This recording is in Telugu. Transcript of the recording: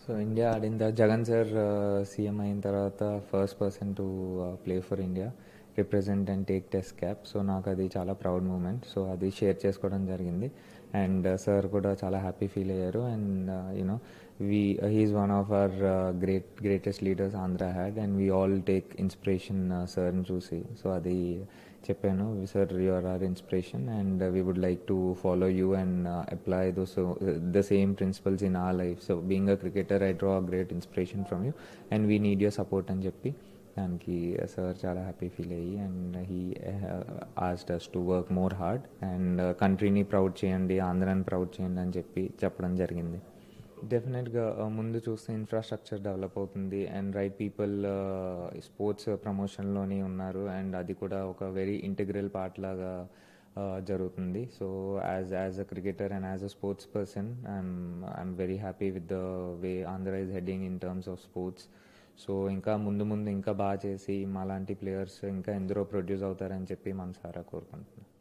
సో ఇండియా ఆడిన తర్వాత జగన్ సార్ సీఎం అయిన తర్వాత first person to play for India represent and take test cap so నాకు అది చాలా ప్రౌడ్ మూమెంట్ సో అది షేర్ చేసుకోవడం జరిగింది అండ్ సార్ కూడా చాలా హ్యాపీ ఫీల్ అయ్యారు and you know we he's one of our great greatest leaders Andhra had and we all take inspiration సార్ని చూసి సో అది చెప్పాను sir your are inspiration and we would like to follow you and apply those the same principles in our life so being a cricketer I draw great inspiration from you and we need your support అని చెప్పి దానికి సార్ చాలా హ్యాపీ ఫీల్ అయ్యి and he asked us to work more hard and కంట్రీని ప్రౌడ్ చేయండి ఆంధ్రాని ప్రౌడ్ చేయండి అని చెప్పి చెప్పడం జరిగింది డెఫినెట్గా ముందు చూస్తే ఇన్ఫ్రాస్ట్రక్చర్ డెవలప్ అవుతుంది అండ్ రైట్ పీపుల్ స్పోర్ట్స్ ప్రమోషన్లోనే ఉన్నారు అండ్ అది కూడా ఒక వెరీ ఇంటిగ్రల్ పార్ట్ లాగా జరుగుతుంది so as as a cricketer and as a sports person I'm I'm very happy with the way Andhra is heading in terms of sports so ఇంకా ముందు ముందు ఇంకా బాగా చేసి మాలాంటి ప్లేయర్స్ ఇంకా ఎందరో ప్రొడ్యూస్ అవుతారని చెప్పి మనసారా కోరుకుంటున్నాను